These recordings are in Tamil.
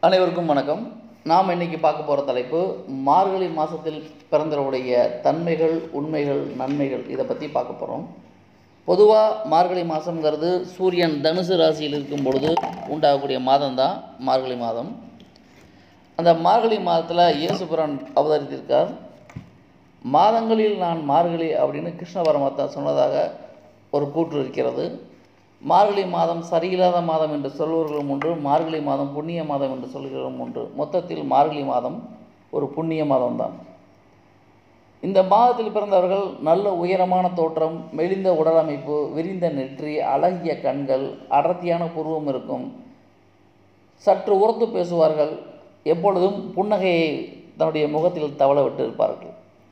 அனைவருக்கும் வணக்கம் நாம் இன்னைக்கு பார்க்க போகிற தலைப்பு மார்கழி மாதத்தில் பிறந்தவருடைய தன்மைகள் உண்மைகள் நன்மைகள் இதை பற்றி பார்க்க போகிறோம் பொதுவாக மார்கழி மாதங்கிறது சூரியன் தனுசு ராசியில் இருக்கும் பொழுது உண்டாகக்கூடிய மாதம் தான் மார்கழி மாதம் அந்த மார்கழி மாதத்தில் இயேசுபிரான் அவதரித்திருக்கார் மாதங்களில் நான் மார்கழி அப்படின்னு கிருஷ்ண பரமாத்தா சொன்னதாக ஒரு கூற்று இருக்கிறது மார்கழி மாதம் சரியில்லாத மாதம் என்று சொல்பவர்களும் உண்டு மார்கழி மாதம் புண்ணிய மாதம் என்று சொல்கிறவரும் உண்டு மொத்தத்தில் மார்கழி மாதம் ஒரு புண்ணிய மாதம்தான் இந்த மாதத்தில் பிறந்தவர்கள் நல்ல உயரமான தோற்றம் மெலிந்த உடலமைப்பு விரிந்த நெற்றி அழகிய கண்கள் அடர்த்தியான புருவம் இருக்கும் சற்று உரத்து பேசுவார்கள் எப்பொழுதும் புன்னகையை தன்னுடைய முகத்தில் தவள விட்டு இருப்பார்கள்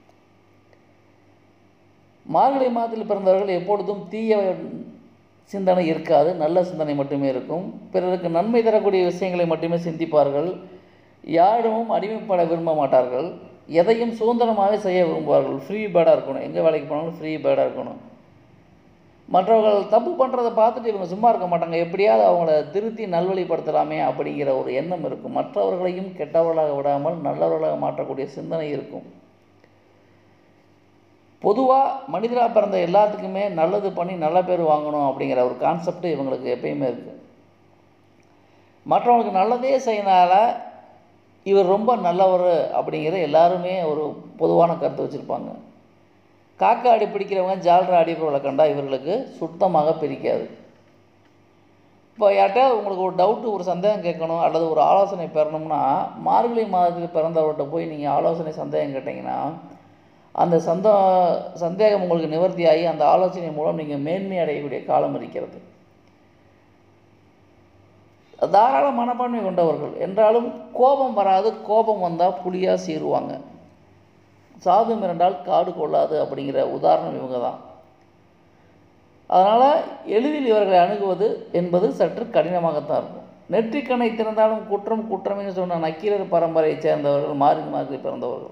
மார்கழி மாதத்தில் பிறந்தவர்கள் எப்பொழுதும் தீய சிந்தனை இருக்காது நல்ல சிந்தனை மட்டுமே இருக்கும் பிறருக்கு நன்மை தரக்கூடிய விஷயங்களை மட்டுமே சிந்திப்பார்கள் யாரிடமும் அடிமைப்பட விரும்ப மாட்டார்கள் எதையும் சுதந்திரமாக செய்ய விரும்புவார்கள் ஃப்ரீ பேர்டாக இருக்கணும் எங்கே வேலைக்கு போனாலும் ஃப்ரீ பேர்டாக இருக்கணும் மற்றவர்கள் தப்பு பண்ணுறதை பார்த்துட்டு இவங்க சும்மா இருக்க மாட்டாங்க எப்படியாவது அவங்கள திருத்தி நல்வழிப்படுத்தலாமே அப்படிங்கிற ஒரு எண்ணம் இருக்கும் மற்றவர்களையும் கெட்டவர்களாக விடாமல் நல்லவர்களாக மாற்றக்கூடிய சிந்தனை இருக்கும் பொதுவாக மனிதராக பிறந்த எல்லாத்துக்குமே நல்லது பண்ணி நல்ல பேர் வாங்கணும் அப்படிங்கிற ஒரு கான்செப்ட் இவங்களுக்கு எப்பயுமே இருக்குது மற்றவங்களுக்கு நல்லதே செய்யனால இவர் ரொம்ப நல்லவர் அப்படிங்கிற எல்லாருமே ஒரு பொதுவான கருத்து வச்சுருப்பாங்க காக்கா ஆடி பிடிக்கிறவங்க ஜால்ரா அடிப்பவர்களை கண்டா இவர்களுக்கு சுத்தமாக பிரிக்காது இப்போ யார்கிட்டயாவது உங்களுக்கு ஒரு டவுட்டு ஒரு சந்தேகம் கேட்கணும் அல்லது ஒரு ஆலோசனை பெறணும்னா மார்கழி மாதத்தில் பிறந்தவர்கிட்ட போய் நீங்கள் ஆலோசனை சந்தேகம் கேட்டிங்கன்னா அந்த சந்த சந்தேகம் உங்களுக்கு நிவர்த்தியாகி அந்த ஆலோசனை மூலம் நீங்கள் மேன்மை அடையக்கூடிய காலம் இருக்கிறது தாராள மனப்பான்மை கொண்டவர்கள் என்றாலும் கோபம் வராது கோபம் வந்தால் புலியாக சீருவாங்க சாது மிரண்டால் காடு கொள்ளாது அப்படிங்கிற உதாரணம் இவங்க தான் அதனால் எளிதில் இவர்களை அணுகுவது என்பது சற்று கடினமாகத்தான் இருக்கும் நெற்றிக்கணை திறந்தாலும் குற்றம் குற்றமே சொன்ன நக்கீரர் பரம்பரையை சேர்ந்தவர்கள் மாறி மாறி பிறந்தவர்கள்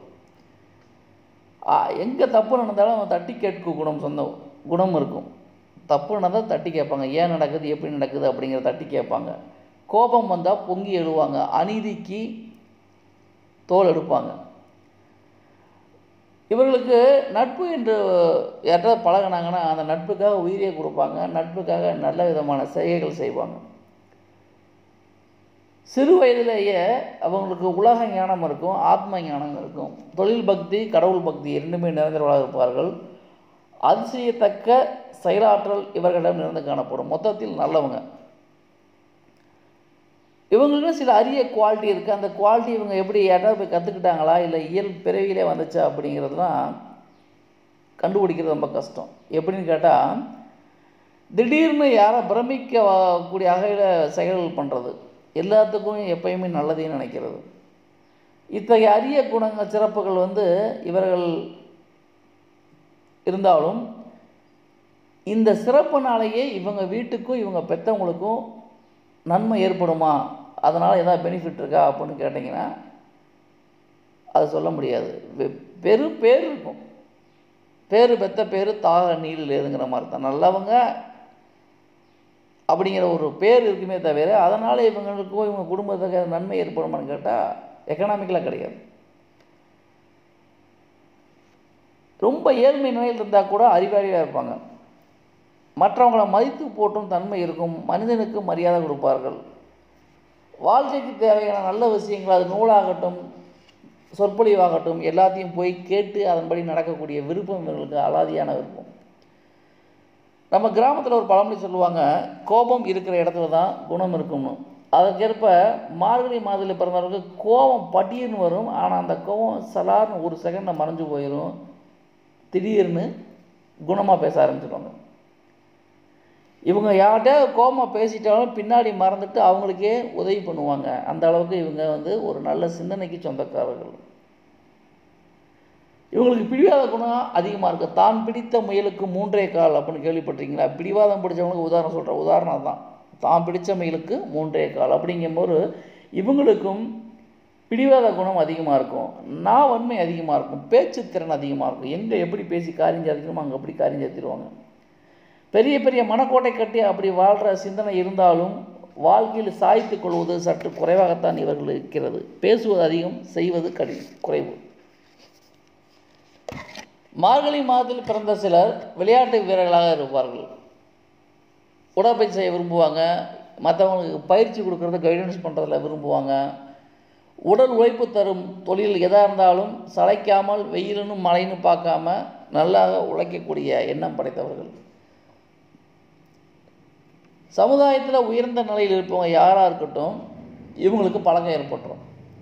எங்கே தப்பு நடந்தாலும் அவன் தட்டி கேட்கும் குணம் சொந்த குணம் இருக்கும் தப்பு நடந்தால் தட்டி கேட்பாங்க ஏன் நடக்குது எப்படி நடக்குது அப்படிங்கிற தட்டி கேட்பாங்க கோபம் வந்தால் பொங்கி எழுவாங்க அநீதிக்கு தோல் எடுப்பாங்க இவர்களுக்கு நட்பு என்று யார்ட்டாவது பழகினாங்கன்னா அந்த நட்புக்காக உயிரியை கொடுப்பாங்க நட்புக்காக நல்ல விதமான செய்கைகள் செய்வாங்க சிறு வயதிலேயே அவங்களுக்கு உலக ஞானம் இருக்கும் ஆத்ம ஞானம் இருக்கும் தொழில் பக்தி கடவுள் பக்தி இரண்டுமே நிறைந்தவர்களாக இருப்பார்கள் அதிசயத்தக்க செயலாற்றல் இவர்களிடம் நிறைந்து காணப்படும் மொத்தத்தில் நல்லவங்க இவங்களுக்கு சில அரிய குவாலிட்டி இருக்குது அந்த குவாலிட்டி இவங்க எப்படி யாராவது போய் கற்றுக்கிட்டாங்களா இல்லை இயல் பிறவியிலே வந்துச்சா அப்படிங்கிறதுலாம் கண்டுபிடிக்கிறது ரொம்ப கஷ்டம் எப்படின்னு கேட்டால் திடீர்னு யாரை பிரமிக்க கூடிய வகையில் செயல்கள் பண்ணுறது எல்லாத்துக்கும் எப்பயுமே நல்லதையும் நினைக்கிறது இத்தகைய அரிய குணங்கள் சிறப்புகள் வந்து இவர்கள் இருந்தாலும் இந்த சிறப்புனாலேயே இவங்க வீட்டுக்கும் இவங்க பெற்றவங்களுக்கும் நன்மை ஏற்படுமா அதனால் எதாவது பெனிஃபிட் இருக்கா அப்படின்னு கேட்டிங்கன்னா அது சொல்ல முடியாது பெரும் பேர் இருக்கும் பேர் பெத்த பேர் தாக நீரில் ஏதுங்கிற மாதிரி தான் நல்லவங்க அப்படிங்கிற ஒரு பேர் இருக்குமே தவிர அதனால் இவங்களுக்கும் இவங்க குடும்பத்துக்கு நன்மை ஏற்படுமான்னு கேட்டால் எக்கனாமிக்கலாக கிடையாது ரொம்ப ஏழ்மை நிலையில் இருந்தால் கூட அறிவாளியாக இருப்பாங்க மற்றவங்களை மதித்து போட்டும் தன்மை இருக்கும் மனிதனுக்கு மரியாதை கொடுப்பார்கள் வாழ்க்கைக்கு தேவையான நல்ல விஷயங்கள் அது நூலாகட்டும் சொற்பொழிவாகட்டும் எல்லாத்தையும் போய் கேட்டு அதன்படி நடக்கக்கூடிய விருப்பம் இவர்களுக்கு அலாதியான விருப்பம் நம்ம கிராமத்தில் ஒரு பழமொழி சொல்லுவாங்க கோபம் இருக்கிற இடத்துல தான் குணம் இருக்கும்னு அதற்கேற்ப மார்கழி மாதத்தில் பிறந்தவர்களுக்கு கோபம் பட்டியன்னு வரும் ஆனால் அந்த கோபம் சலார்னு ஒரு செகண்டில் மறைஞ்சு போயிடும் திடீர்னு குணமாக பேச ஆரம்பிச்சிடுவாங்க இவங்க யார்கிட்ட கோபமாக பேசிட்டாலும் பின்னாடி மறந்துட்டு அவங்களுக்கே உதவி பண்ணுவாங்க அந்த அளவுக்கு இவங்க வந்து ஒரு நல்ல சிந்தனைக்கு சொந்தக்காரர்கள் இவங்களுக்கு பிடிவாத குணம் அதிகமாக இருக்குது தான் பிடித்த முயலுக்கு மூன்றே கால் அப்படின்னு கேள்விப்பட்டிருக்கீங்களா பிடிவாதம் பிடிச்சவங்களுக்கு உதாரணம் சொல்கிற உதாரணம் தான் தான் பிடித்த முயலுக்கு மூன்றே கால் அப்படிங்கும்போது இவங்களுக்கும் பிடிவாத குணம் அதிகமாக இருக்கும் நான் வன்மை அதிகமாக இருக்கும் பேச்சு திறன் அதிகமாக இருக்கும் எங்கே எப்படி பேசி காரியம் சாதிக்கணுமோ அங்கே அப்படி காரியம் சாத்திடுவாங்க பெரிய பெரிய மனக்கோட்டை கட்டி அப்படி வாழ்கிற சிந்தனை இருந்தாலும் வாழ்க்கையில் சாய்த்து கொள்வது சற்று குறைவாகத்தான் இவர்கள் இருக்கிறது பேசுவது அதிகம் செய்வது கடி குறைவு மார்கழி மாதத்தில் பிறந்த சிலர் விளையாட்டு வீரர்களாக இருப்பார்கள் உடற்பயிற்சி செய்ய விரும்புவாங்க மற்றவங்களுக்கு பயிற்சி கொடுக்கறது கைடன்ஸ் பண்ணுறதுல விரும்புவாங்க உடல் உழைப்பு தரும் தொழில் எதாக இருந்தாலும் சளைக்காமல் வெயிலுன்னு மழைன்னு பார்க்காம நல்லா உழைக்கக்கூடிய எண்ணம் படைத்தவர்கள் சமுதாயத்தில் உயர்ந்த நிலையில் இருப்பவங்க யாராக இருக்கட்டும் இவங்களுக்கு பழக்கம் ஏற்பட்டுரும்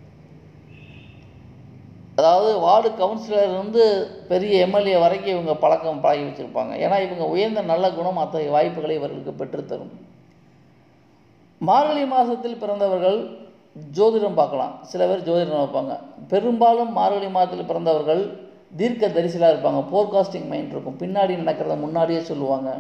அதாவது வார்டு கவுன்சிலர் இருந்து பெரிய எம்எல்ஏ வரைக்கும் இவங்க பழக்கம் பழகி வச்சுருப்பாங்க ஏன்னா இவங்க உயர்ந்த நல்ல குணம் அத்தகைய வாய்ப்புகளை இவர்களுக்கு பெற்றுத்தரும் மார்கழி மாதத்தில் பிறந்தவர்கள் ஜோதிடம் பார்க்கலாம் சில பேர் ஜோதிடம் வைப்பாங்க பெரும்பாலும் மார்கழி மாதத்தில் பிறந்தவர்கள் தீர்க்க தரிசிலாக இருப்பாங்க போர்காஸ்டிங் மைண்ட் இருக்கும் பின்னாடி நடக்கிறத முன்னாடியே சொல்லுவாங்க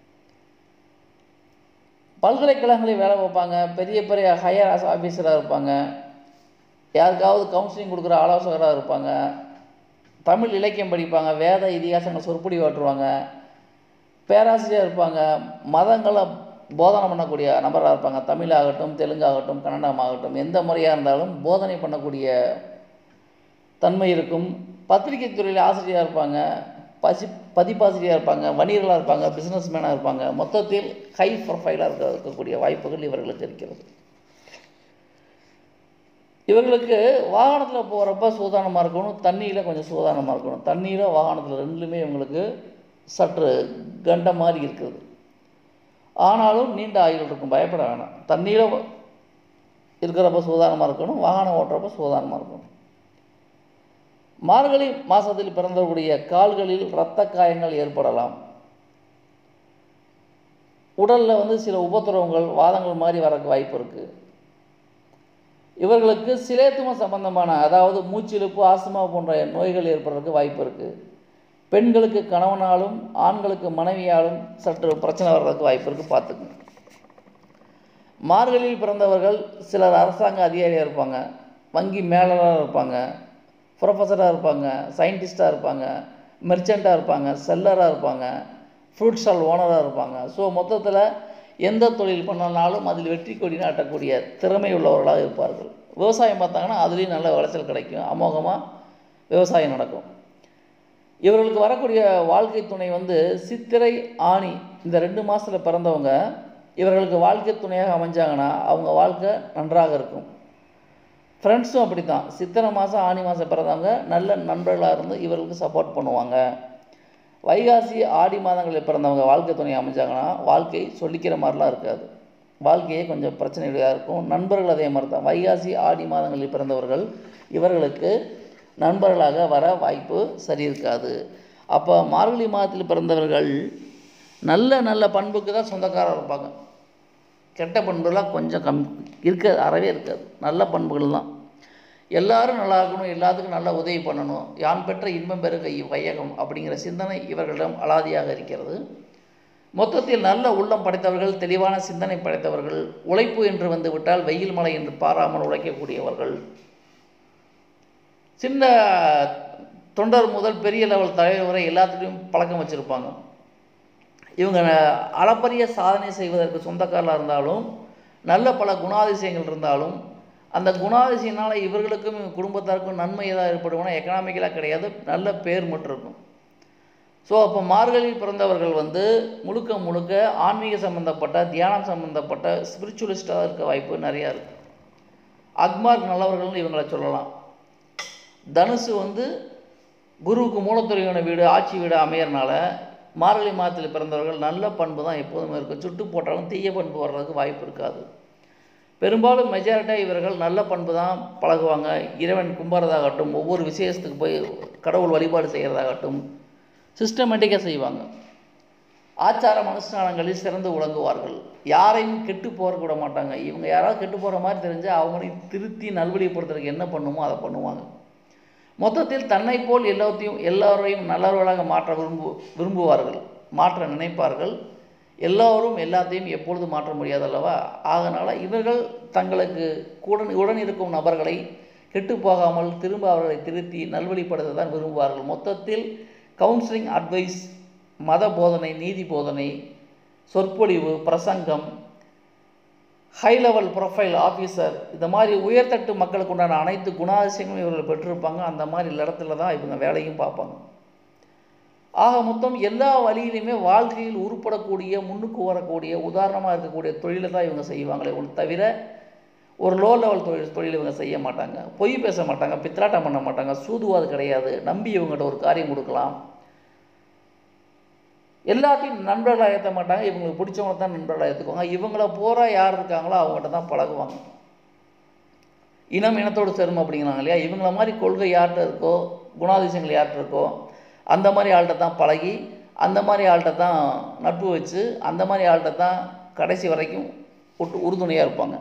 பல்கலைக்கழகங்களில் வேலை பார்ப்பாங்க பெரிய பெரிய ஹையர் ஆஃபீஸராக இருப்பாங்க யாருக்காவது கவுன்சிலிங் கொடுக்குற ஆலோசகராக இருப்பாங்க தமிழ் இலக்கியம் படிப்பாங்க வேத இதிகாசங்கள் சொற்பொடி வாட்டுருவாங்க பேராசிரியர் இருப்பாங்க மதங்களை போதனை பண்ணக்கூடிய நபராக இருப்பாங்க தமிழாகட்டும் தெலுங்காகட்டும் கன்னடமாகட்டும் எந்த முறையாக இருந்தாலும் போதனை பண்ணக்கூடிய தன்மை இருக்கும் பத்திரிகை துறையில் ஆசிரியராக இருப்பாங்க பசி பதிப்பாசிரியராக இருப்பாங்க வணிகர்களாக இருப்பாங்க பிஸ்னஸ் மேனாக இருப்பாங்க மொத்தத்தில் ஹை ப்ரொஃபைலாக இருக்க இருக்கக்கூடிய வாய்ப்புகள் இவர்களுக்கு இருக்கிறது இவர்களுக்கு வாகனத்தில் போகிறப்ப சூதானமாக இருக்கணும் தண்ணியில் கொஞ்சம் சூதானமாக இருக்கணும் தண்ணியில் வாகனத்தில் ரெண்டுலுமே இவங்களுக்கு சற்று கண்ட மாதிரி இருக்குது ஆனாலும் நீண்ட ஆயுள் இருக்கும் பயப்பட வேணாம் தண்ணியில் இருக்கிறப்ப சூதானமாக இருக்கணும் வாகனம் ஓட்டுறப்ப சூதானமாக இருக்கணும் மார்கழி மாதத்தில் பிறந்தவர்களுடைய கால்களில் இரத்த காயங்கள் ஏற்படலாம் உடலில் வந்து சில உபத்திரவங்கள் வாதங்கள் மாதிரி வரக்கு வாய்ப்பு இருக்குது இவர்களுக்கு சிலேத்துவம் சம்பந்தமான அதாவது மூச்சிழுப்பு ஆஸ்துமா போன்ற நோய்கள் ஏற்படுறதுக்கு வாய்ப்பு இருக்குது பெண்களுக்கு கணவனாலும் ஆண்களுக்கு மனைவியாலும் சற்று பிரச்சனை வர்றதுக்கு வாய்ப்பு இருக்குது பார்த்துக்குங்க மார்கழியில் பிறந்தவர்கள் சிலர் அரசாங்க அதிகாரியாக இருப்பாங்க வங்கி மேலாளராக இருப்பாங்க ப்ரொஃபஸராக இருப்பாங்க சயின்டிஸ்ட்டாக இருப்பாங்க மெர்ச்சண்ட்டாக இருப்பாங்க செல்லராக இருப்பாங்க ஃப்ரூட் ஸ்டால் ஓனராக இருப்பாங்க ஸோ மொத்தத்தில் எந்த தொழில் பண்ணாலும் அதில் வெற்றி கொடி நாட்டக்கூடிய திறமை உள்ளவர்களாக இருப்பார்கள் விவசாயம் பார்த்தாங்கன்னா அதுலேயும் நல்ல விளைச்சல் கிடைக்கும் அமோகமாக விவசாயம் நடக்கும் இவர்களுக்கு வரக்கூடிய வாழ்க்கை துணை வந்து சித்திரை ஆணி இந்த ரெண்டு மாதத்தில் பிறந்தவங்க இவர்களுக்கு வாழ்க்கை துணையாக அமைஞ்சாங்கன்னா அவங்க வாழ்க்கை நன்றாக இருக்கும் ஃப்ரெண்ட்ஸும் அப்படி தான் சித்திரை மாதம் ஆணி மாதம் பிறந்தவங்க நல்ல நண்பர்களாக இருந்து இவர்களுக்கு சப்போர்ட் பண்ணுவாங்க வைகாசி ஆடி மாதங்களில் பிறந்தவங்க வாழ்க்கை துணை அமைஞ்சாங்கன்னா வாழ்க்கை சொல்லிக்கிற மாதிரிலாம் இருக்காது வாழ்க்கையே கொஞ்சம் பிரச்சனைகளாக இருக்கும் நண்பர்கள் அதே மாதிரி தான் வைகாசி ஆடி மாதங்களில் பிறந்தவர்கள் இவர்களுக்கு நண்பர்களாக வர வாய்ப்பு சரி இருக்காது அப்போ மார்கழி மாதத்தில் பிறந்தவர்கள் நல்ல நல்ல பண்புக்கு தான் சொந்தக்காரர் இருப்பாங்க கெட்ட பண்புலாம் கொஞ்சம் கம் இருக்காது அறவே இருக்காது நல்ல பண்புகள் தான் எல்லாரும் நல்லா இருக்கணும் எல்லாத்துக்கும் நல்லா உதவி பண்ணணும் யான் பெற்ற இன்பம் பெருக இவ்வையகம் அப்படிங்கிற சிந்தனை இவர்களிடம் அலாதியாக இருக்கிறது மொத்தத்தில் நல்ல உள்ளம் படைத்தவர்கள் தெளிவான சிந்தனை படைத்தவர்கள் உழைப்பு என்று வந்து விட்டால் வெயில் மலை என்று பாராமல் உழைக்கக்கூடியவர்கள் சின்ன தொண்டர் முதல் பெரிய லெவல் தலைவர் வரை எல்லாத்துலேயும் பழக்கம் வச்சுருப்பாங்க இவங்க அளப்பரிய சாதனை செய்வதற்கு சொந்தக்காரலாக இருந்தாலும் நல்ல பல குணாதிசயங்கள் இருந்தாலும் அந்த குணாதிசயனால் இவர்களுக்கும் இவங்க குடும்பத்தாருக்கும் நன்மை ஏதாவது ஏற்படும்னா எக்கனாமிக்கலாக கிடையாது நல்ல பேர் மட்டும் இருக்கும் ஸோ அப்போ மார்கழியில் பிறந்தவர்கள் வந்து முழுக்க முழுக்க ஆன்மீக சம்மந்தப்பட்ட தியானம் சம்மந்தப்பட்ட ஸ்பிரிச்சுவலிஸ்டாக இருக்க வாய்ப்பு நிறையா இருக்குது அக்மார்க் நல்லவர்கள்னு இவங்களை சொல்லலாம் தனுசு வந்து குருவுக்கு மூலத்துறையான வீடு ஆட்சி வீடு அமையறனால மார்கழி மாதத்தில் பிறந்தவர்கள் நல்ல பண்பு தான் எப்போதுமே இருக்கும் சுட்டு போட்டாலும் தீய பண்பு வர்றதுக்கு வாய்ப்பு இருக்காது பெரும்பாலும் மெஜாரிட்டியாக இவர்கள் நல்ல பண்பு தான் பழகுவாங்க இறைவன் கும்புறதாகட்டும் ஒவ்வொரு விசேஷத்துக்கு போய் கடவுள் வழிபாடு செய்கிறதாகட்டும் சிஸ்டமேட்டிக்காக செய்வாங்க ஆச்சார அனுஷ்டானங்களில் சிறந்து விளங்குவார்கள் யாரையும் கெட்டு போக விட மாட்டாங்க இவங்க யாராவது கெட்டு போகிற மாதிரி தெரிஞ்சால் அவங்களையும் திருத்தி நல்வழிப்படுத்துறதுக்கு என்ன பண்ணுமோ அதை பண்ணுவாங்க மொத்தத்தில் தன்னை போல் எல்லாத்தையும் எல்லோரையும் நல்லவர்களாக மாற்ற விரும்பு விரும்புவார்கள் மாற்ற நினைப்பார்கள் எல்லோரும் எல்லாத்தையும் எப்பொழுது மாற்ற முடியாது அல்லவா அதனால் இவர்கள் தங்களுக்கு கூட உடன் இருக்கும் நபர்களை கெட்டு போகாமல் திரும்ப அவர்களை திருத்தி நல்வழிப்படுத்த தான் விரும்புவார்கள் மொத்தத்தில் கவுன்சிலிங் அட்வைஸ் மத போதனை நீதி போதனை சொற்பொழிவு பிரசங்கம் ஹை லெவல் ப்ரொஃபைல் ஆஃபீஸர் இந்த மாதிரி உயர்தட்டு மக்களுக்கு உண்டான அனைத்து குணாதிசயங்களும் இவர்கள் பெற்றிருப்பாங்க அந்த மாதிரி இடத்துல தான் இவங்க வேலையும் பார்ப்பாங்க ஆக மொத்தம் எல்லா வழியிலையுமே வாழ்க்கையில் உருப்படக்கூடிய முன்னுக்கு வரக்கூடிய உதாரணமாக இருக்கக்கூடிய தொழிலை தான் இவங்க செய்வாங்களே ஒன்று தவிர ஒரு லோ லெவல் தொழில் தொழில் இவங்க செய்ய மாட்டாங்க பொய் பேச மாட்டாங்க பித்ராட்டம் பண்ண மாட்டாங்க சூதுவாது கிடையாது நம்பி இவங்ககிட்ட ஒரு காரியம் கொடுக்கலாம் எல்லாத்தையும் நண்பர்களாக ஏற்ற மாட்டாங்க இவங்களுக்கு பிடிச்சவங்கள தான் நண்பர்களாக ஏற்றுக்குவாங்க இவங்கள போகிற யார் இருக்காங்களோ அவங்ககிட்ட தான் பழகுவாங்க இனம் இனத்தோடு சேரும் அப்படிங்கிறாங்க இல்லையா இவங்கள மாதிரி கொள்கை யார்கிட்ட இருக்கோ குணாதிசயங்கள் யார்கிட்ட இருக்கோ அந்த மாதிரி ஆள்கிட்ட தான் பழகி அந்த மாதிரி ஆள்கிட்ட தான் நட்பு வச்சு அந்த மாதிரி ஆள்கிட்ட தான் கடைசி வரைக்கும் ஒட்டு உறுதுணையாக இருப்பாங்க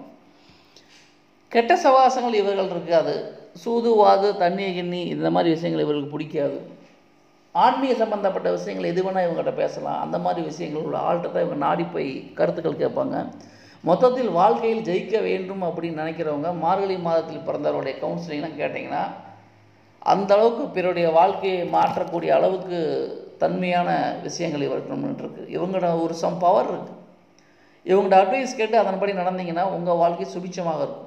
கெட்ட சவாசங்கள் இவர்கள் இருக்காது சூது வாது தண்ணி கிண்ணி இந்த மாதிரி விஷயங்கள் இவர்களுக்கு பிடிக்காது ஆன்மீக சம்பந்தப்பட்ட விஷயங்கள் எது வேணால் இவங்ககிட்ட பேசலாம் அந்த மாதிரி விஷயங்கள் உள்ள ஆள்கிட்ட தான் இவங்க நாடி போய் கருத்துக்கள் கேட்பாங்க மொத்தத்தில் வாழ்க்கையில் ஜெயிக்க வேண்டும் அப்படின்னு நினைக்கிறவங்க மார்கழி மாதத்தில் பிறந்தவருடைய கவுன்சிலிங்லாம் கேட்டிங்கன்னா அந்த அளவுக்கு பிறருடைய வாழ்க்கையை மாற்றக்கூடிய அளவுக்கு தன்மையான விஷயங்கள் இவருக்கு இருக்கு இவங்களோட ஒரு சம் பவர் இருக்குது இவங்களோட அட்வைஸ் கேட்டு அதன்படி நடந்தீங்கன்னா உங்கள் வாழ்க்கை சுபிச்சமாக இருக்கும்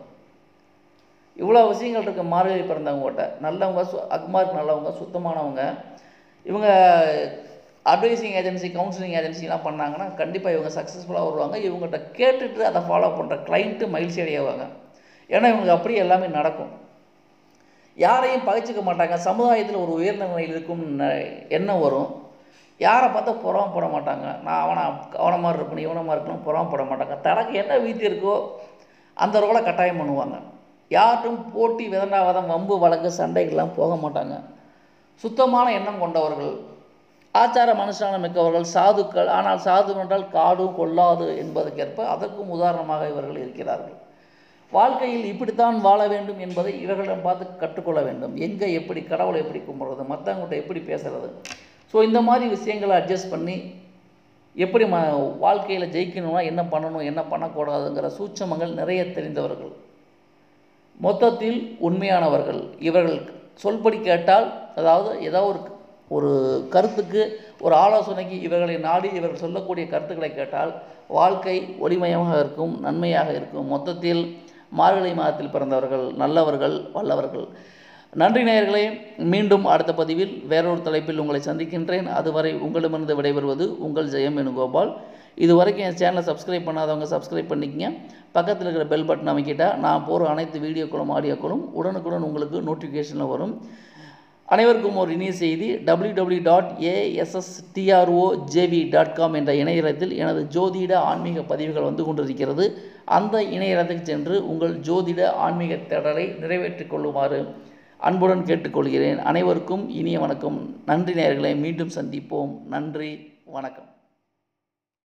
இவ்வளோ விஷயங்கள் இருக்குது மார்கழி பிறந்தவங்ககிட்ட நல்லவங்க சு அக்மார்க் நல்லவங்க சுத்தமானவங்க இவங்க அட்வைசிங் ஏஜென்சி கவுன்சிலிங் ஏஜென்சிலாம் பண்ணாங்கன்னா கண்டிப்பாக இவங்க சக்ஸஸ்ஃபுல்லாக வருவாங்க இவங்ககிட்ட கேட்டுட்டு அதை ஃபாலோ பண்ணுற கிளைண்ட்டு மகிழ்ச்சி அடையாவாங்க ஏன்னா இவங்களுக்கு அப்படியே எல்லாமே நடக்கும் யாரையும் பகைச்சிக்க மாட்டாங்க சமுதாயத்தில் ஒரு உயர்ந்த நிலையில் இருக்கும் எண்ணம் வரும் யாரை பார்த்தா புறம்பட மாட்டாங்க நான் அவனை அவனை மாதிரி இருக்கணும் இவனை மாதிரி இருக்கணும் புறம்பட மாட்டாங்க தனக்கு என்ன வீட்டு இருக்கோ அந்த ரோலை கட்டாயம் பண்ணுவாங்க யார்ட்டும் போட்டி விதண்டாவதம் வம்பு வழக்கு சண்டைகள்லாம் போக மாட்டாங்க சுத்தமான எண்ணம் கொண்டவர்கள் ஆச்சார மனுஷானம் மிக்கவர்கள் சாதுக்கள் ஆனால் சாது என்றால் காடும் கொள்ளாது என்பதற்கேற்ப அதற்கும் உதாரணமாக இவர்கள் இருக்கிறார்கள் வாழ்க்கையில் இப்படித்தான் வாழ வேண்டும் என்பதை இவர்களிடம் பார்த்து கற்றுக்கொள்ள வேண்டும் எங்கே எப்படி கடவுளை எப்படி கும்பிட்றது மற்றவங்கள்ட்ட எப்படி பேசுறது ஸோ இந்த மாதிரி விஷயங்களை அட்ஜஸ்ட் பண்ணி எப்படி ம வாழ்க்கையில் ஜெயிக்கணும்னா என்ன பண்ணணும் என்ன பண்ணக்கூடாதுங்கிற சூட்சமங்கள் நிறைய தெரிந்தவர்கள் மொத்தத்தில் உண்மையானவர்கள் இவர்கள் சொல்படி கேட்டால் அதாவது ஏதாவது ஒரு ஒரு கருத்துக்கு ஒரு ஆலோசனைக்கு இவர்களை நாடி இவர்கள் சொல்லக்கூடிய கருத்துக்களை கேட்டால் வாழ்க்கை ஒளிமயமாக இருக்கும் நன்மையாக இருக்கும் மொத்தத்தில் மார்கழி மாதத்தில் பிறந்தவர்கள் நல்லவர்கள் வல்லவர்கள் நன்றி நேயர்களே மீண்டும் அடுத்த பதிவில் வேறொரு தலைப்பில் உங்களை சந்திக்கின்றேன் அதுவரை உங்களிடமிருந்து விடைபெறுவது உங்கள் ஜெயம் வேணுகோபால் இது வரைக்கும் என் சேனலை சப்ஸ்கிரைப் பண்ணாதவங்க சப்ஸ்கிரைப் பண்ணிக்கங்க பக்கத்தில் இருக்கிற பெல் பட்டன் அமைக்கிட்டா நான் போகிற அனைத்து வீடியோக்களும் ஆடியோக்களும் உடனுக்குடன் உங்களுக்கு நோட்டிஃபிகேஷனில் வரும் அனைவருக்கும் ஒரு இனிய செய்தி W W dot ASSTRO JV dot com என்ற இணையதளத்தில் எனது ஜோதிட ஆன்மீக பதிவுகள் வந்து கொண்டிருக்கிறது அந்த இணையதளத்துக்கு சென்று உங்கள் ஜோதிட ஆன்மீக தேடலை நிறைவேற்றிக் கொள்ளுமாறு அன்புடன் கேட்டுக்கொள்கிறேன் அனைவருக்கும் இனிய வணக்கம் நன்றி நேயர்களை மீண்டும் சந்திப்போம் நன்றி வணக்கம்